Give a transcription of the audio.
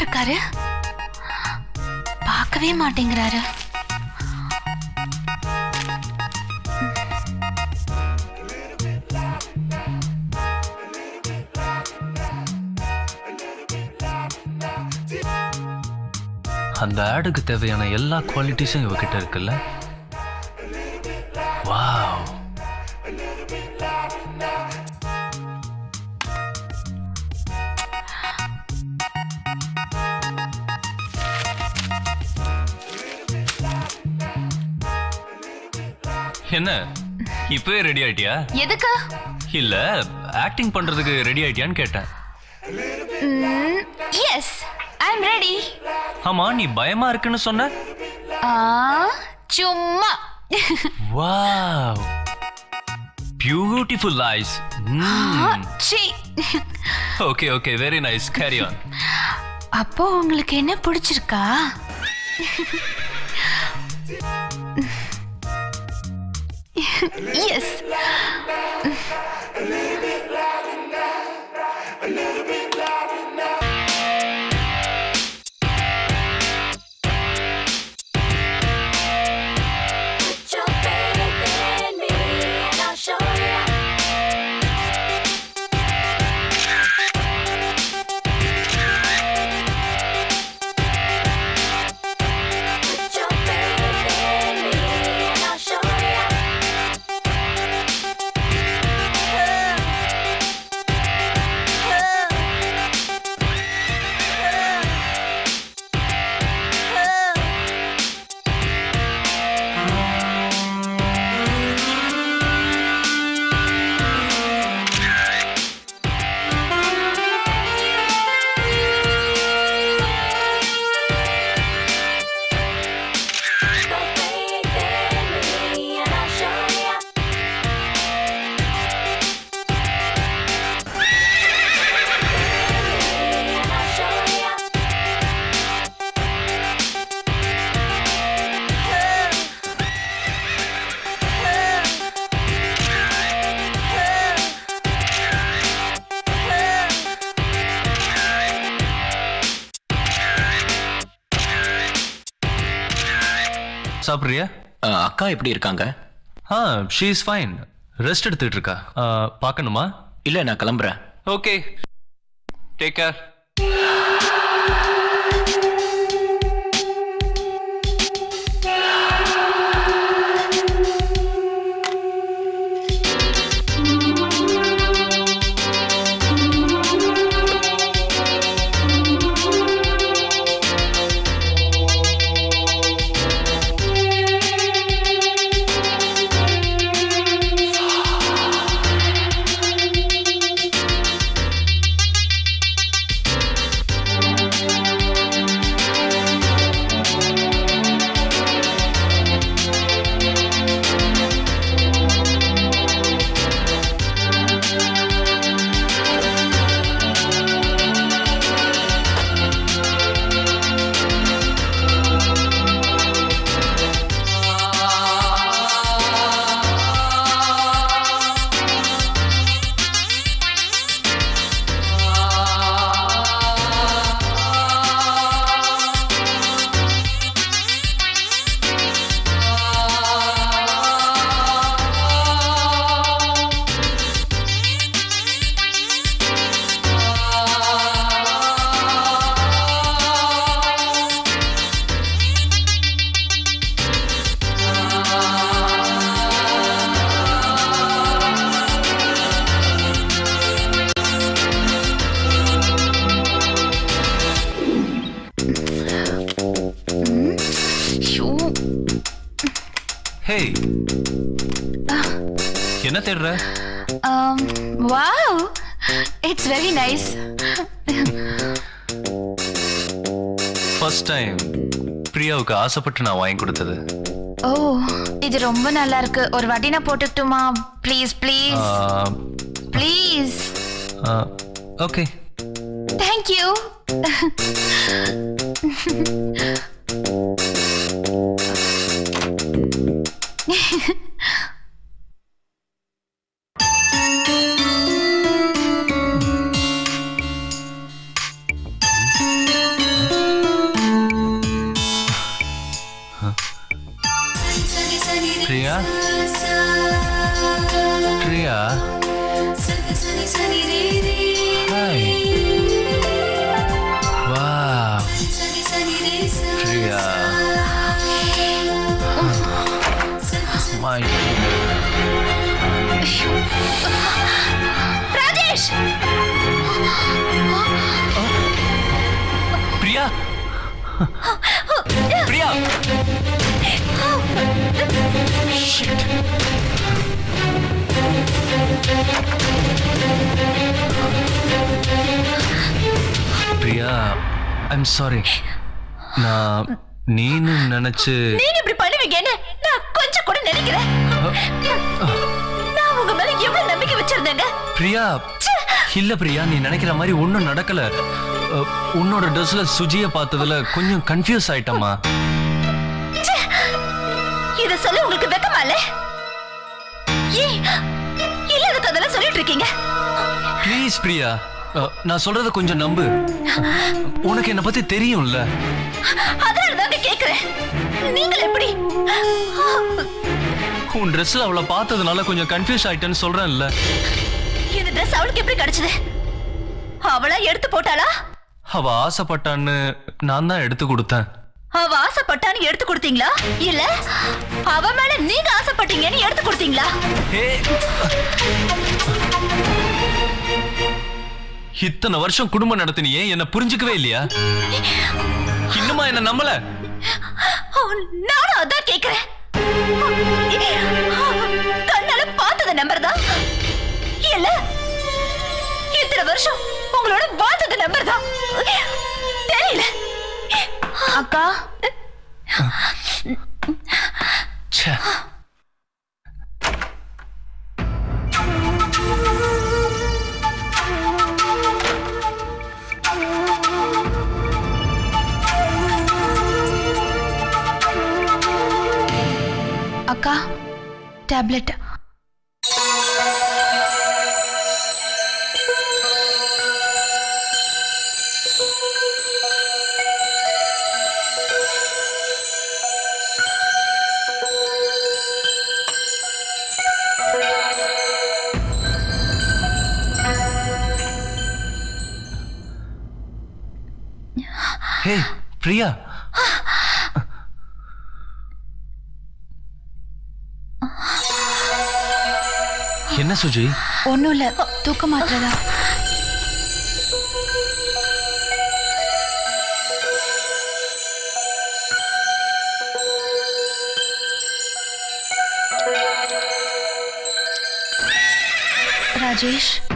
இருக்காரு பார்க்கவே மாட்டேங்கிறாரு அந்த ஆடுக்கு தேவையான எல்லா குவாலிட்டிஸும் இவகிட்ட இருக்குல்ல வாவ் என்ன இப்பவே ரெடி ஆயிட்டியா எதுக்கு இல்ல ஆக்டிங் பண்றதுக்கு ரெடி ஆயிட்டியான்னு கேட்டேன் எஸ் ஐ எம் ரெடி ஆமா நீ பயமா இருக்குன்னு சொன்ன சும்மா wow beautiful eyes see okay okay very nice carry on அப்போ உங்களுக்கு என்ன பிடிச்சிருக்கா yes Put your faith in me and I'll show ya. Put your faith in me and I'll show ya. Put faith in me and I'll show ya. And I'll show ya. சாப்பிட்றியா அஹ், அக்கா எப்படி இருக்காங்க ஆ she is fine rest எடுத்துட்டு இருக்கா ஆ, பார்க்கணுமா இல்ல நான் கிளம்புறேன் ஓகே டேக் கேர் ஹே என்ன தேடுற wow it's very nice first time பிரியாவுக்கு ஆசைப்பட்டு நான் வாங்கி கொடுத்தது ஓ இது ரொம்ப நல்லா இருக்கு ஒரு வாட்டி நான் போட்டுக்கிட்டுமா please please please okay thank you Priya Priya hi வா Priya my Rajesh Priya Priya Shit. Priya I'm sorry நான் நீனு நினைச்சு நீங்க இப்படி பண்ணுவீங்கன்னு நான் கொஞ்சம் கூட நினைக்கிறேன் நான் உங்க மேல எவ்வளவு நம்பிக்கை வச்சிருந்தேங்க பிரியா இல்ல பிரியா நீ நினைக்கிற மாதிரி ஒண்ணும் நடக்கல அஹ், உன்னோட ட்ரெஸ்ல சுஜிய பார்த்ததுல கொஞ்சம் கன்ஃபியூஸ் ஆயிட்டம்மா இத சொல்ல உங்களுக்கு வெக்கமா இல்ல ஏன் இல்லாத கதெல்லாம் சொல்லிட்டு இருக்கீங்க ப்ளீஸ் பிரியா அஹ், நான் சொல்றத கொஞ்சம் நம்பு உனக்கு என்ன பத்தி தெரியும்ல அதனால தாங்க கேக்குறேன் நீங்கள் எப்படி உன் ட்ரெஸ்ல அவளை பார்த்ததுனால கொஞ்சம் கன்ஃபியூஸ் ஆயிட்டேன்னு சொல்றேன்ல இந்த Dress அவளுக்கு எப்படி கிடைச்சது அவளா எடுத்து போட்டாளா அவ ஆசைப்பட்டான்னு நான் தான் எடுத்து கொடுத்தேன் அவ ஆசைப்பட்டான்னு எடுத்து கொடுத்தீங்களா இல்ல அவ மேல நீங்க ஆசைப்பட்டீங்கன்னு எடுத்து கொடுத்தீங்களா ஏய். இத்தனை வருஷம் குடும்பம் நடத்தினியே என்ன புரிஞ்சுக்கவே இல்லையா இன்னுமா என்ன நம்பல ஓ, நானும் அதான் கேக்குறேன் கண்ணால பார்த்தத நம்பர் தான் இல்ல இத்தனை வருஷம் உங்களோட பார்த்தத நம்பர் தான் தெரியல அக்கா ச்சே. அக்கா டேப்லெட் ஹே பிரியா என்ன சுஜி ஒண்ணும் இல்ல தூக்க மாத்திரதா ராஜேஷ்